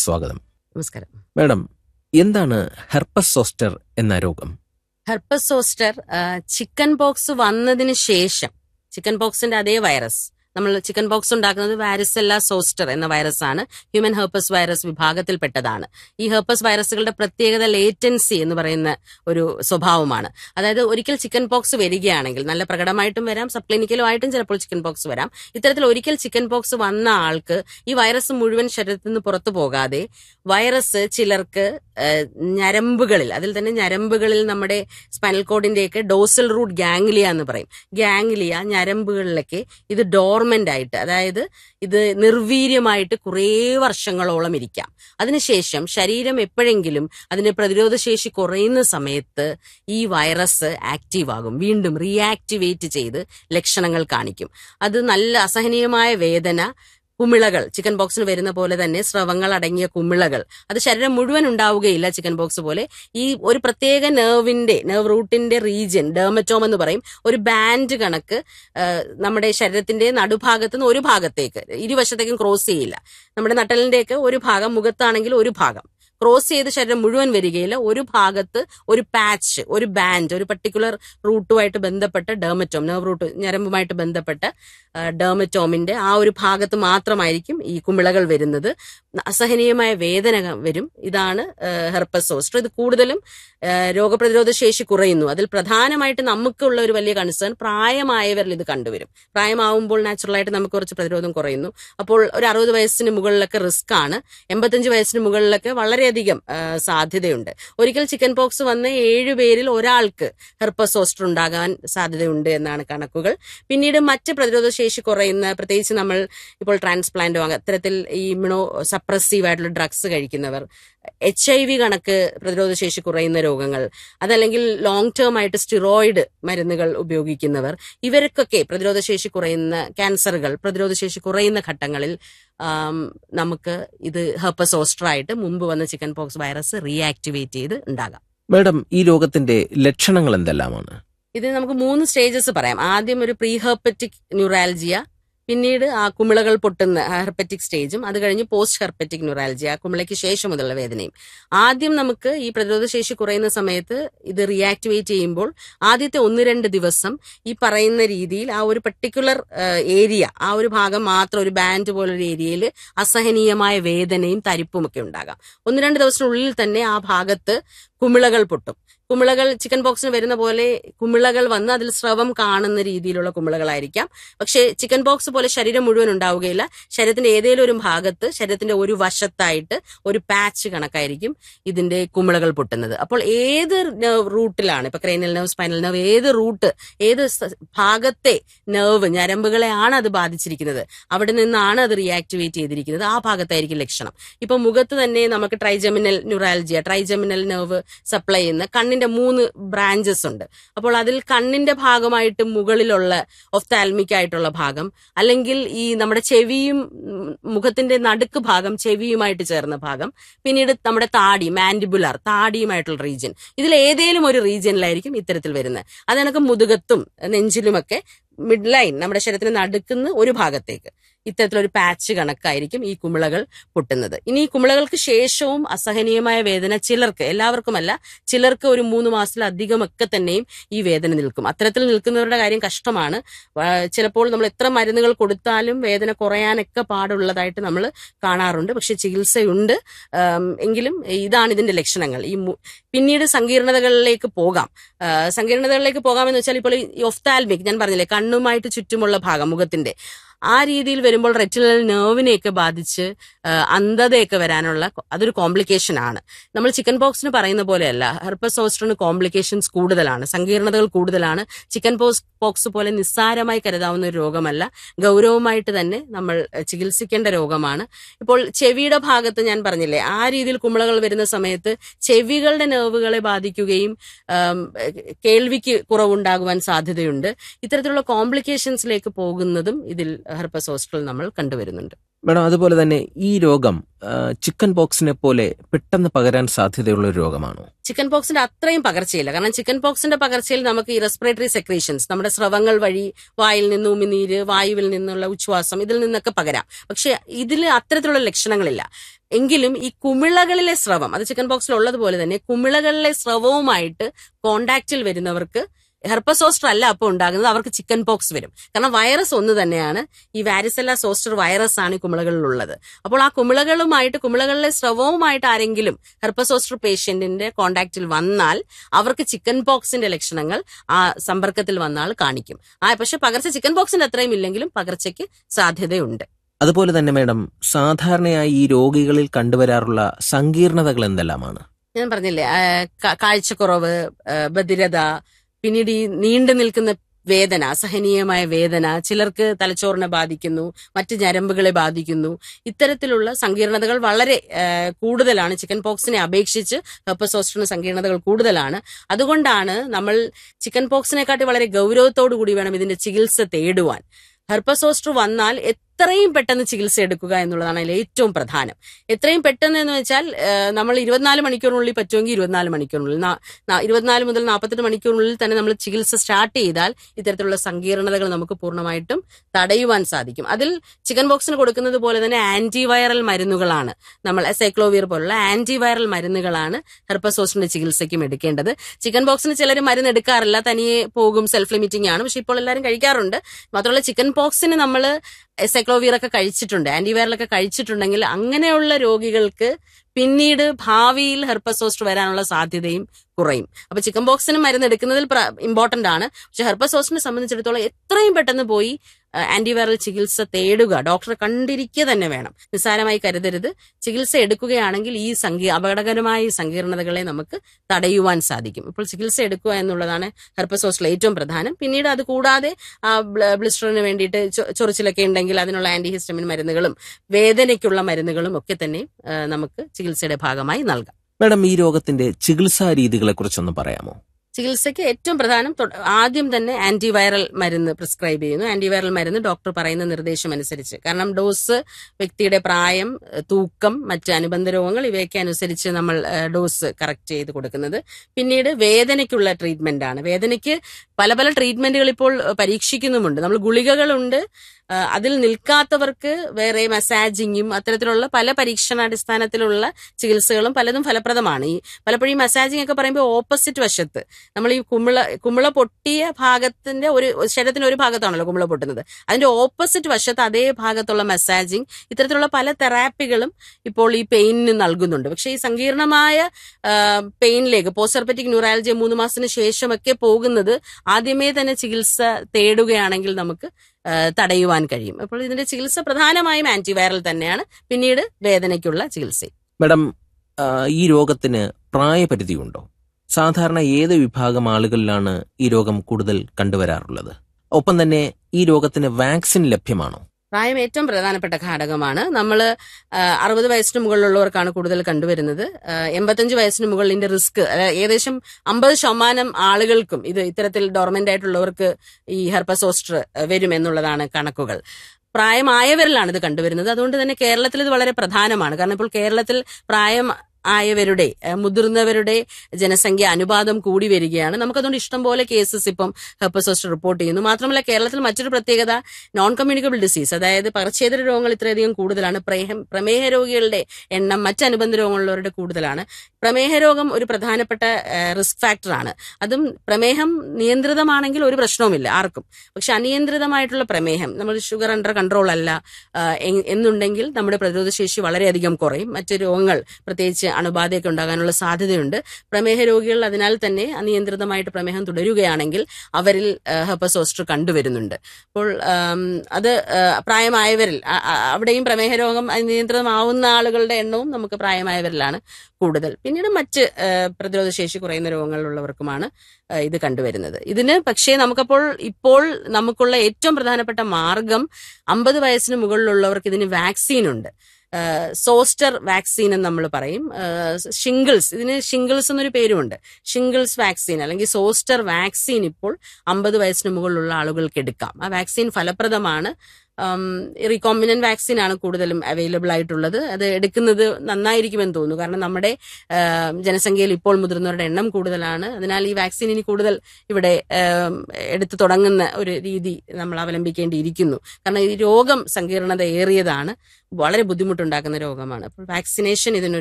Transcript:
സ്വാഗതം നമസ്കാരം മാഡം എന്താണ് ഹെർപ്പസ് സോസ്റ്റർ എന്ന രോഗം ഹെർപ്പസ് സോസ്റ്റർ ചിക്കൻ പോക്സ് വന്നതിന് ശേഷം ചിക്കൻ പോക്സിന്റെ അതേ വൈറസ് നമ്മൾ ചിക്കൻ പോക്സ് ഉണ്ടാക്കുന്നത് വാരിസെല്ല സോസ്റ്റർ എന്ന വൈറസ് ആണ് ഹ്യൂമൻ ഹെർപ്പസ് വൈറസ് വിഭാഗത്തിൽപ്പെട്ടതാണ് ഈ ഹെർപ്പസ് വൈറസുകളുടെ പ്രത്യേകത ലേറ്റൻസി എന്ന് പറയുന്ന ഒരു സ്വഭാവമാണ് അതായത് ഒരിക്കൽ ചിക്കൻ പോക്സ് വരികയാണെങ്കിൽ നല്ല പ്രകടമായിട്ടും വരാം സബ് ക്ലിനിക്കലും ആയിട്ടും ചിലപ്പോൾ ചിക്കൻ പോക്സ് വരാം ഇത്തരത്തിൽ ഒരിക്കൽ ചിക്കൻ പോക്സ് വന്ന ആൾക്ക് ഈ വൈറസ് മുഴുവൻ ശരീരത്തിൽ നിന്ന് പുറത്തു പോകാതെ വൈറസ് ചിലർക്ക് ഏഹ്, ഞരമ്പുകളിൽ അതിൽ തന്നെ ഞരമ്പുകളിൽ നമ്മുടെ സ്പൈനൽ കോഡിന്റെയൊക്കെ ഡോസൽ റൂട്ട് ഗാംഗ്ലിയ എന്ന് പറയും ഗാംഗ്ലിയ ഞരമ്പുകളിലൊക്കെ ഇത് ഡോർമെന്റ് ആയിട്ട് അതായത് ഇത് നിർവീര്യമായിട്ട് കുറേ വർഷങ്ങളോളം ഇരിക്കാം അതിനുശേഷം ശരീരം എപ്പോഴെങ്കിലും അതിന്റെ പ്രതിരോധശേഷി കുറയുന്ന സമയത്ത് ഈ വൈറസ് ആക്റ്റീവ് ആകും വീണ്ടും റീആക്ടിവേറ്റ് ചെയ്ത് ലക്ഷണങ്ങൾ കാണിക്കും അത് നല്ല അസഹനീയമായ വേദന കുമിളകൾ ചിക്കൻ ബോക്സിന് വരുന്ന പോലെ തന്നെ സ്രവങ്ങൾ അടങ്ങിയ കുമിളകൾ അത് ശരീരം മുഴുവൻ ഉണ്ടാവുകയില്ല ചിക്കൻ ബോക്സ് പോലെ ഈ ഒരു പ്രത്യേക നെർവിന്റെ നെർവ് റൂട്ടിന്റെ റീജിയൻ ഡെർമറ്റോം എന്ന് പറയും ഒരു ബാൻഡ് കണക്ക് ആ, നമ്മുടെ ശരീരത്തിന്റെ നടുഭാഗത്ത് നിന്ന് ഒരു ഭാഗത്തേക്ക് ഇരുവശത്തേക്കും ക്രോസ് ചെയ്യില്ല നമ്മുടെ നട്ടലിന്റെയൊക്കെ ഒരു ഭാഗം മുഖത്താണെങ്കിൽ ഒരു ഭാഗം ക്രോസ് ചെയ്ത് ശരീരം മുഴുവൻ വരികയില്ല ഒരു ഭാഗത്ത് ഒരു പാച്ച് ഒരു ബാൻഡ് ഒരു പർട്ടിക്കുലർ റൂട്ടുമായിട്ട് ബന്ധപ്പെട്ട ഡെർമറ്റോം നെർവ് റൂട്ട് ഞരമ്പുമായിട്ട് ബന്ധപ്പെട്ട ആ, ഡെർമറ്റോമിന്റെ ആ ഒരു ഭാഗത്ത് മാത്രമായിരിക്കും ഈ കുമിളകൾ വരുന്നത് അസഹനീയമായ വേദന വരും ഇതാണ് ഹെർപ്പസ് സോസ്റ്റർ ഇത് കൂടുതലും ആ, രോഗപ്രതിരോധ ശേഷി കുറയുന്നു അതിൽ പ്രധാനമായിട്ട് നമുക്കുള്ള ഒരു വലിയ കൺസേൺ പ്രായമായവരിൽ ഇത് കണ്ടുവരും പ്രായമാവുമ്പോൾ നാച്ചുറലായിട്ട് നമുക്ക് കുറച്ച് പ്രതിരോധം കുറയുന്നു അപ്പോൾ ഒരു അറുപത് വയസ്സിന് മുകളിലൊക്കെ റിസ്ക് ആണ് എൺപത്തഞ്ച് വയസ്സിന് മുകളിലൊക്കെ വളരെയധികം ആ, സാധ്യതയുണ്ട് ഒരിക്കൽ ചിക്കൻ പോക്സ് വന്ന ഏഴ് പേരിൽ ഒരാൾക്ക് ഹെർപ്പസ് സോസ്റ്റർ ഉണ്ടാകാൻ സാധ്യതയുണ്ട് എന്നാണ് കണക്കുകൾ പിന്നീട് മറ്റ് പ്രതിരോധ ശേഷി കുറയുന്ന പ്രത്യേകിച്ച് നമ്മൾ ഇപ്പോൾ ട്രാൻസ്പ്ലാന്റോ അത്തരത്തിൽ ഈ ഇമ്യൂണോ സപ്രസീവ് ആയിട്ടുള്ള ഡ്രഗ്സ് കഴിക്കുന്നവർ എച്ച് ഐ വി കണക്ക് പ്രതിരോധ ശേഷി കുറയുന്ന രോഗങ്ങൾ അതല്ലെങ്കിൽ ലോങ് ടേം ആയിട്ട് സ്റ്റിറോയിഡ് മരുന്നുകൾ ഉപയോഗിക്കുന്നവർ ഇവർക്കൊക്കെ പ്രതിരോധ ശേഷി കുറയുന്ന ക്യാൻസറുകൾ പ്രതിരോധ ശേഷി കുറയുന്ന ഘട്ടങ്ങളിൽ ആം, നമുക്ക് ഇത് ഹെർപ്പസോസ്റ്റർ ആയിട്ട് മുമ്പ് വന്ന ചിക്കൻ പോക്സ് വൈറസ് റീആക്ടിവേറ്റ് ചെയ്ത് ഉണ്ടാകാം മാഡം ഈ രോഗത്തിന്റെ ലക്ഷണങ്ങൾ എന്തെല്ലാമാണ് ഇത് നമുക്ക് മൂന്ന് സ്റ്റേജസ് പറയാം ആദ്യം ഒരു പ്രീ ഹെർപ്പറ്റിക് ന്യൂറാൽജിയ പിന്നീട് ആ കുമിളകൾ പൊട്ടുന്ന ഹെർപ്പറ്റിക് സ്റ്റേജും അത് കഴിഞ്ഞ് പോസ്റ്റ് ഹെർപ്പറ്റിക് ന്യൂറാൽജിയ ആ കുമിളയ്ക്ക് ശേഷമുള്ള വേദനയും ആദ്യം നമുക്ക് ഈ പ്രതിരോധ ശേഷി കുറയുന്ന സമയത്ത് ഇത് റീആക്ടിവേറ്റ് ചെയ്യുമ്പോൾ ആദ്യത്തെ ഒന്ന് രണ്ട് ദിവസം ഈ പറയുന്ന രീതിയിൽ ആ ഒരു പർട്ടിക്കുലർ ഏരിയ ആ ഒരു ഭാഗം മാത്രം ഒരു ബാൻഡ് പോലൊരു ഏരിയയിൽ അസഹനീയമായ വേദനയും തരിപ്പും ഒക്കെ ഉണ്ടാകാം ഒന്ന് രണ്ട് ദിവസത്തിനുള്ളിൽ തന്നെ ആ ഭാഗത്ത് കുമിളകൾ പൊട്ടും കുമിളകൾ ചിക്കൻ ബോക്സിന് വരുന്ന പോലെ കുമിളകൾ വന്ന് അതിൽ സ്രവം കാണുന്ന രീതിയിലുള്ള കുമിളകളായിരിക്കാം പക്ഷേ ചിക്കൻ ബോക്സ് പോലെ ശരീരം മുഴുവൻ ഉണ്ടാവുകയില്ല ശരീരത്തിന്റെ ഏതെങ്കിലും ഒരു ഭാഗത്ത് ശരീരത്തിന്റെ ഒരു വശത്തായിട്ട് ഒരു പാച്ച് കണക്കായിരിക്കും ഇതിന്റെ കുമിളകൾ പൊട്ടുന്നത് അപ്പോൾ ഏത് നെർവ് റൂട്ടിലാണ് ഇപ്പൊ ക്രൈനൽ നെർവ് സ്പൈനൽ നെർവ് ഏത് റൂട്ട് ഏത് സ- ഭാഗത്തെ നെർവ് ഞരമ്പുകളെയാണ് അത് ബാധിച്ചിരിക്കുന്നത് അവിടെ നിന്നാണ് അത് റിയാക്ടിവേറ്റ് ചെയ്തിരിക്കുന്നത് ആ ഭാഗത്തായിരിക്കും ലക്ഷണം ഇപ്പൊ മുഖത്ത് തന്നെ നമുക്ക് trigeminal neuralgia trigeminal nerve supply ചെയ്യുന്ന കണ്ണിന്റെ മൂന്ന് ബ്രാഞ്ചസ് ഉണ്ട് അപ്പോൾ അതിൽ കണ്ണിന്റെ ഭാഗമായിട്ട് മുകളിലുള്ള ഒഫ്താൽമിക് ആയിട്ടുള്ള ഭാഗം അല്ലെങ്കിൽ ഈ നമ്മുടെ ചെവിയും ഉം, മുഖത്തിന്റെ നടുക്ക് ഭാഗം ചെവിയുമായിട്ട് ചേർന്ന ഭാഗം പിന്നീട് നമ്മുടെ താടി മാൻഡിബുലാർ താടിയുമായിട്ടുള്ള റീജിയൻ ഇതിൽ ഏതേലും ഒരു റീജിയനിലായിരിക്കും ഇത്തരത്തിൽ വരുന്നത് അത് കണക്ക് മുതുകത്തും നെഞ്ചിലുമൊക്കെ മിഡ് ലൈൻ നമ്മുടെ ശരീരത്തിന് നടുക്കുന്ന ഒരു ഭാഗത്തേക്ക് ഇത്തരത്തിലൊരു പാച്ച് കണക്കായിരിക്കും ഈ കുമിളകൾ പൊട്ടുന്നത് ഇനി ഈ കുമിളകൾക്ക് ശേഷവും അസഹനീയമായ വേദന ചിലർക്ക് എല്ലാവർക്കുമല്ല ചിലർക്ക് ഒരു മൂന്ന് മാസത്തിലധികമൊക്കെ തന്നെയും ഈ വേദന നിൽക്കും അത്തരത്തിൽ നിൽക്കുന്നവരുടെ കാര്യം കഷ്ടമാണ് വ- ചിലപ്പോൾ നമ്മൾ എത്ര മരുന്നുകൾ കൊടുത്താലും വേദന കുറയാനൊക്കെ പാടുള്ളതായിട്ട് നമ്മൾ കാണാറുണ്ട് പക്ഷെ ചികിത്സയുണ്ട് ആം, എങ്കിലും ഇതാണ് ഇതിന്റെ ലക്ഷണങ്ങൾ ഈ മു- പിന്നീട് സങ്കീർണതകളിലേക്ക് പോകാം ആ, സങ്കീർണതകളിലേക്ക് പോകാമെന്ന് വെച്ചാൽ ഇപ്പോൾ ഈ ഒഫ്താൽമിക് ഞാൻ പറഞ്ഞില്ലേ കണ്ണുമായിട്ട് ചുറ്റുമുള്ള ഭാഗം മുഖത്തിന്റെ ആ രീതിയിൽ വരുമ്പോൾ റെറ്റിനൽ നെർവിനെയൊക്കെ ബാധിച്ച് ആ, അന്ധതയൊക്കെ വരാനുള്ള കൊ- അതൊരു കോംപ്ലിക്കേഷൻ ആണ് നമ്മൾ ചിക്കൻ പോക്സിന് പറയുന്ന പോലെയല്ല ഹെർപ്പസ് സോസ്റ്ററിന് കോംപ്ലിക്കേഷൻസ് കൂടുതലാണ് സങ്കീർണതകൾ കൂടുതലാണ് ചിക്കൻ പോക്സ് പോക്സ് പോലെ നിസ്സാരമായി കരുതാവുന്ന ഒരു രോഗമല്ല ഗൗരവമായിട്ട് തന്നെ നമ്മൾ എഹ്, ചികിത്സിക്കേണ്ട രോഗമാണ് ഇപ്പോൾ ചെവിയുടെ ഭാഗത്ത് ഞാൻ പറഞ്ഞില്ലേ ആ രീതിയിൽ കുമിളകൾ വരുന്ന സമയത്ത് ചെവികളുടെ നെർവുകളെ ബാധിക്കുകയും ആം, എഹ്, കേൾവിക്ക് കുറവുണ്ടാകുവാൻ സാധ്യതയുണ്ട് ഇത്തരത്തിലുള്ള കോംപ്ലിക്കേഷൻസിലേക്ക് പോകുന്നതും ഇതിൽ ഹെർപ്പസ് ഹോസ്പിറ്റൽ നമ്മൾ കണ്ടുവരുന്നുണ്ട് മാഡം അതുപോലെ തന്നെ ഈ രോഗം ആ, ചിക്കൻ പോക്സിനെ പോലെ പെട്ടെന്ന് പകരാൻ സാധ്യതയുള്ള ഒരു രോഗമാണോ ചിക്കൻ പോക്സിന്റെ അത്രയും പകർച്ചയില്ല കാരണം ചിക്കൻ പോക്സിന്റെ പകർച്ചയിൽ നമുക്ക് ഈ റെസ്പിറേറ്ററി സെക്രീഷൻസ് നമ്മുടെ സ്രവങ്ങൾ വഴി വായിൽ നിന്ന് ഉമിനീര് വായുവിൽ നിന്നുള്ള ഉച്ഛ്വാസം ഇതിൽ നിന്നൊക്കെ പകരാം പക്ഷെ ഇതിൽ അത്തരത്തിലുള്ള ലക്ഷണങ്ങളില്ല എങ്കിലും ഈ കുമിളകളിലെ സ്രവം അത് ചിക്കൻ ബോക്സിൽ ഉള്ളതുപോലെ തന്നെ കുമിളകളിലെ സ്രവവുമായിട്ട് കോണ്ടാക്റ്റിൽ വരുന്നവർക്ക് ഹെർപ്പസ് സോസ്റ്റർ അല്ല അപ്പോൾ ഉണ്ടാകുന്നത് അവർക്ക് ചിക്കൻ പോക്സ് വരും കാരണം വൈറസ് ഒന്ന് തന്നെയാണ് ഈ വാരിസെല്ല സോസ്റ്റർ വൈറസ് ആണ് ഈ കുമിളകളിലുള്ളത് അപ്പോൾ ആ കുമിളകളുമായിട്ട് കുമിളകളിലെ സ്രവവുമായിട്ട് ആരെങ്കിലും ഹെർപ്പസ് സോസ്റ്റർ പേഷ്യന്റിന്റെ കോണ്ടാക്റ്റിൽ വന്നാൽ അവർക്ക് ചിക്കൻ പോക്സിന്റെ ലക്ഷണങ്ങൾ ആ സമ്പർക്കത്തിൽ വന്നാൽ കാണിക്കും ആ പക്ഷെ പകർച്ച ചിക്കൻ പോക്സിന്റെ അത്രയും ഇല്ലെങ്കിലും പകർച്ചയ്ക്ക് സാധ്യതയുണ്ട് അതുപോലെ തന്നെ മേഡം സാധാരണയായി ഈ രോഗികളിൽ കണ്ടുവരാറുള്ള സങ്കീർണതകൾ എന്തെല്ലാമാണ് ഞാൻ പറഞ്ഞില്ലേ ആ, കാ- കാഴ്ചക്കുറവ് ആ, ബധിരത പിന്നീട് ഈ നീണ്ടു നിൽക്കുന്ന വേദന അസഹനീയമായ വേദന ചിലർക്ക് തലച്ചോറിനെ ബാധിക്കുന്നു മറ്റ് ഞരമ്പുകളെ ബാധിക്കുന്നു ഇത്തരത്തിലുള്ള സങ്കീർണതകൾ വളരെ ആ, കൂടുതലാണ് ചിക്കൻ പോക്സിനെ അപേക്ഷിച്ച് ഹെപ്പസോസ്റ്റിന് സങ്കീർണതകൾ കൂടുതലാണ് അതുകൊണ്ടാണ് നമ്മൾ ചിക്കൻ പോക്സിനെക്കാട്ടി വളരെ ഗൗരവത്തോടു കൂടി വേണം ഇതിന്റെ ചികിത്സ തേടുവാൻ ഹെർപ്പസോസ്റ്റർ വന്നാൽ എത്രയും പെട്ടെന്ന് ചികിത്സ എടുക്കുക എന്നുള്ളതാണ് അതിൽ ഏറ്റവും പ്രധാനം എത്രയും പെട്ടെന്ന് എന്ന് വെച്ചാൽ ആ, നമ്മൾ ഇരുപത്തിനാല് മണിക്കൂറിനുള്ളിൽ പറ്റുമെങ്കിൽ ഇരുപത്തിനാല് മണിക്കൂറിനുള്ളിൽ നാ- നാ- ഇരുപത്തിനാല് മുതൽ നാൽപ്പത്തെട്ട് മണിക്കൂറിനുള്ളിൽ തന്നെ നമ്മൾ ചികിത്സ സ്റ്റാർട്ട് ചെയ്താൽ ഇത്തരത്തിലുള്ള സങ്കീർണതകൾ നമുക്ക് പൂർണ്ണമായിട്ടും തടയുവാൻ സാധിക്കും അതിൽ ചിക്കൻ ബോക്സിന് കൊടുക്കുന്നത് പോലെ തന്നെ ആന്റിവൈറൽ മരുന്നുകളാണ് നമ്മൾ സൈക്ലോവിയർ പോലുള്ള ആന്റിവൈറൽ മരുന്നുകളാണ് ഹെർപ്പസോസിന്റെ ചികിത്സയ്ക്കും എടുക്കേണ്ടത് ചിക്കൻ ബോക്സിന് ചിലർ മരുന്ന് എടുക്കാറില്ല തനിയെ പോകും സെൽഫ് ലിമിറ്റിംഗ് ആണ് പക്ഷെ ഇപ്പോൾ എല്ലാവരും കഴിക്കാറുണ്ട് മാത്രമല്ല ചിക്കൻ പോക്സിന് നമ്മൾ സൈക്ലോവിയർ ഒക്കെ കഴിച്ചിട്ടുണ്ട് ആന്റിവൈറൽ ഒക്കെ കഴിച്ചിട്ടുണ്ടെങ്കിൽ അങ്ങനെയുള്ള രോഗികൾക്ക് പിന്നീട് ഭാവിയിൽ ഹെർപ്പസോസ്റ്റ് വരാനുള്ള സാധ്യതയും കുറയും അപ്പൊ ചിക്കൻ ബോക്സിന് മരുന്ന് എടുക്കുന്നതിൽ ഇമ്പോർട്ടന്റ് ആണ് പക്ഷെ ഹെർപ്പസോസിനെ സംബന്ധിച്ചിടത്തോളം എത്രയും പെട്ടെന്ന് പോയി ആന്റിവൈറൽ ചികിത്സ തേടുക ഡോക്ടറെ കണ്ടിരിക്കുക തന്നെ വേണം നിസ്സാരമായി കരുതരുത് ചികിത്സ എടുക്കുകയാണെങ്കിൽ ഈ സങ്കീ അപകടകരമായ ഈ സങ്കീർണതകളെ നമുക്ക് തടയുവാൻ സാധിക്കും ഇപ്പോൾ ചികിത്സ എടുക്കുക എന്നുള്ളതാണ് ഹെർപ്പസോസിലെ ഏറ്റവും പ്രധാനം പിന്നീട് അത് കൂടാതെ ആ ബ്ല- ബ്ലിസ്റ്ററിന് വേണ്ടിയിട്ട് ചൊ- ചൊറിച്ചിലൊക്കെ ഉണ്ടെങ്കിൽ അതിനുള്ള ആന്റിഹിസ്റ്റമിൻ മരുന്നുകളും വേദനയ്ക്കുള്ള മരുന്നുകളും ഒക്കെ തന്നെ ആ, നമുക്ക് ചികിത്സയുടെ ഭാഗമായി നൽകാം മേഡം ഈ രോഗത്തിന്റെ ചികിത്സാ രീതികളെ കുറിച്ചൊന്ന് പറയാമോ ചികിത്സയ്ക്ക് ഏറ്റവും പ്രധാനം തൊ- ആദ്യം തന്നെ ആന്റിവൈറൽ മരുന്ന് പ്രിസ്ക്രൈബ് ചെയ്യുന്നു ആന്റിവൈറൽ മരുന്ന് ഡോക്ടർ പറയുന്ന നിർദ്ദേശം അനുസരിച്ച് കാരണം ഡോസ് വ്യക്തിയുടെ പ്രായം ഏഹ് തൂക്കം മറ്റ് അനുബന്ധ രോഗങ്ങൾ ഇവയൊക്കെ അനുസരിച്ച് നമ്മൾ ഏഹ് ഡോസ് കറക്റ്റ് ചെയ്ത് കൊടുക്കുന്നത് പിന്നീട് വേദനയ്ക്കുള്ള ട്രീറ്റ്മെന്റ് ആണ് വേദനയ്ക്ക് പല പല ട്രീറ്റ്മെന്റുകൾ ഇപ്പോൾ ഏഹ് പരീക്ഷിക്കുന്നുമുണ്ട് നമ്മൾ ഗുളികകളുണ്ട് ഏഹ് അതിൽ നിൽക്കാത്തവർക്ക് വേറെ മസാജിങ്ങും അത്തരത്തിലുള്ള പല പരീക്ഷണാടിസ്ഥാനത്തിലുള്ള ചികിത്സകളും പലതും ഫലപ്രദമാണ് ഈ പലപ്പോഴും ഈ മസാജിങ് ഒക്കെ പറയുമ്പോൾ ഓപ്പോസിറ്റ് വശത്ത് നമ്മൾ ഈ കുമിള കുമിള പൊട്ടിയ ഭാഗത്തിന്റെ ഒരു ശരീരത്തിന്റെ ഒരു ഭാഗത്താണല്ലോ കുമിള പൊട്ടുന്നത് അതിന്റെ ഓപ്പോസിറ്റ് വശത്ത് അതേ ഭാഗത്തുള്ള മസാജിങ് ഇത്തരത്തിലുള്ള പല തെറാപ്പികളും ഇപ്പോൾ ഈ പെയിനിന് നൽകുന്നുണ്ട് പക്ഷെ ഈ സങ്കീർണമായ പെയിനിലേക്ക് പോസ്റ്റർപെറ്റിക് ന്യൂറാലജി മൂന്ന് മാസത്തിന് ശേഷമൊക്കെ പോകുന്നത് ആദ്യമേ തന്നെ ചികിത്സ തേടുകയാണെങ്കിൽ നമുക്ക് ആ, തടയുവാൻ കഴിയും അപ്പോൾ ഇതിന്റെ ചികിത്സ പ്രധാനമായും ആന്റിവൈറൽ തന്നെയാണ് പിന്നീട് വേദനയ്ക്കുള്ള ചികിത്സ മേഡം ആ, ഈ രോഗത്തിന് പ്രായപരിധിയുണ്ടോ സാധാരണ ഏത് വിഭാഗം ആളുകളിലാണ് ഈ രോഗം കൂടുതൽ കണ്ടുവരാറുള്ളത് ഒപ്പം തന്നെ ഈ രോഗത്തിന് വാക്സിൻ ലഭ്യമാണോ പ്രായം ഏറ്റവും പ്രധാനപ്പെട്ട ഘടകമാണ് നമ്മൾ അറുപത് വയസ്സിന് മുകളിലുള്ളവർക്കാണ് കൂടുതൽ കണ്ടുവരുന്നത് ആ, എൺപത്തഞ്ച് വയസ്സിന് മുകളിലിന്റെ റിസ്ക് ഏകദേശം അമ്പത് ശതമാനം ആളുകൾക്കും ഇത് ഇത്തരത്തിൽ ഡോർമെന്റ് ആയിട്ടുള്ളവർക്ക് ഈ ഹെർപ്പസോസ്റ്റർ വരും എന്നുള്ളതാണ് കണക്കുകൾ പ്രായമായവരിലാണ് ഇത് കണ്ടുവരുന്നത് അതുകൊണ്ട് തന്നെ കേരളത്തിൽ ഇത് വളരെ പ്രധാനമാണ് കാരണം ഇപ്പോൾ കേരളത്തിൽ പ്രായം ആയവരുടെ ഏഹ് മുതിർന്നവരുടെ ജനസംഖ്യ അനുപാതം കൂടി വരികയാണ് നമുക്കതുകൊണ്ട് ഇഷ്ടംപോലെ കേസസ് ഇപ്പം ഹെപ്പസോസ്റ്റ് റിപ്പോർട്ട് ചെയ്യുന്നു മാത്രമല്ല കേരളത്തിൽ മറ്റൊരു പ്രത്യേകത നോൺ കമ്മ്യൂണിക്കബിൾ ഡിസീസ് അതായത് പകർച്ചേതര രോഗങ്ങൾ ഇത്രയധികം കൂടുതലാണ് പ്രേഹം പ്രമേഹ രോഗികളുടെ എണ്ണം മറ്റ് അനുബന്ധ രോഗങ്ങളുള്ളവരുടെ കൂടുതലാണ് പ്രമേഹ രോഗം ഒരു പ്രധാനപ്പെട്ട റിസ്ക് ഫാക്ടറാണ് അതും പ്രമേഹം നിയന്ത്രിതമാണെങ്കിൽ ഒരു പ്രശ്നവുമില്ല ആർക്കും പക്ഷെ അനിയന്ത്രിതമായിട്ടുള്ള പ്രമേഹം നമ്മൾ ഷുഗർ അണ്ടർ കൺട്രോൾ അല്ല ആ, എ- എന്നുണ്ടെങ്കിൽ നമ്മുടെ പ്രതിരോധ ശേഷി വളരെയധികം കുറയും മറ്റ് രോഗങ്ങൾ പ്രത്യേകിച്ച് അണുബാധയൊക്കെ ഉണ്ടാകാനുള്ള സാധ്യതയുണ്ട് പ്രമേഹ രോഗികൾ അതിനാൽ തന്നെ അനിയന്ത്രിതമായിട്ട് പ്രമേഹം തുടരുകയാണെങ്കിൽ അവരിൽ ഹെപ്പസോസ്റ്റർ കണ്ടുവരുന്നുണ്ട് അപ്പോൾ ആം, അത് ആ, പ്രായമായവരിൽ ആ- ആ- അവിടെയും പ്രമേഹ രോഗം അനിയന്ത്രിതമാവുന്ന ആളുകളുടെ എണ്ണവും നമുക്ക് പ്രായമായവരിലാണ് കൂടുതൽ പിന്നീട് മറ്റ് ആ, പ്രതിരോധ ശേഷി കുറയുന്ന രോഗങ്ങളുള്ളവർക്കുമാണ് ആ, ഇത് കണ്ടുവരുന്നത് ഇതിന് പക്ഷേ നമുക്കപ്പോൾ ഇപ്പോൾ നമുക്കുള്ള ഏറ്റവും പ്രധാനപ്പെട്ട മാർഗം അമ്പത് വയസ്സിന് മുകളിലുള്ളവർക്ക് ഇതിന് വാക്സിൻ ഉണ്ട് സോസ്റ്റർ വാക്സിൻ എന്ന് നമ്മൾ പറയും ഷിംഗിൾസ് ഇതിന് ഷിംഗിൾസ് എന്നൊരു പേരുമുണ്ട് ഷിംഗിൾസ് വാക്സിൻ അല്ലെങ്കിൽ സോസ്റ്റർ വാക്സിൻ ഇപ്പോൾ അമ്പത് വയസ്സിന് മുകളിലുള്ള ആളുകൾക്ക് എടുക്കാം ആ വാക്സിൻ ഫലപ്രദമാണ് റീകോമ്പിനന്റ് വാക്സിൻ ആണ് കൂടുതലും അവൈലബിൾ ആയിട്ടുള്ളത് അത് എടുക്കുന്നത് നന്നായിരിക്കുമെന്ന് തോന്നുന്നു കാരണം നമ്മുടെ ആം, ജനസംഖ്യയിൽ ഇപ്പോൾ മുതിർന്നവരുടെ എണ്ണം കൂടുതലാണ് അതിനാൽ ഈ വാക്സിൻ ഇനി കൂടുതൽ ഇവിടെ ആം, എടുത്തു തുടങ്ങുന്ന ഒരു രീതി നമ്മൾ അവലംബിക്കേണ്ടിയിരിക്കുന്നു കാരണം ഈ രോഗം സങ്കീർണത ഏറിയതാണ് വളരെ ബുദ്ധിമുട്ടുണ്ടാക്കുന്ന രോഗമാണ് അപ്പോൾ വാക്സിനേഷൻ ഇതിനൊരു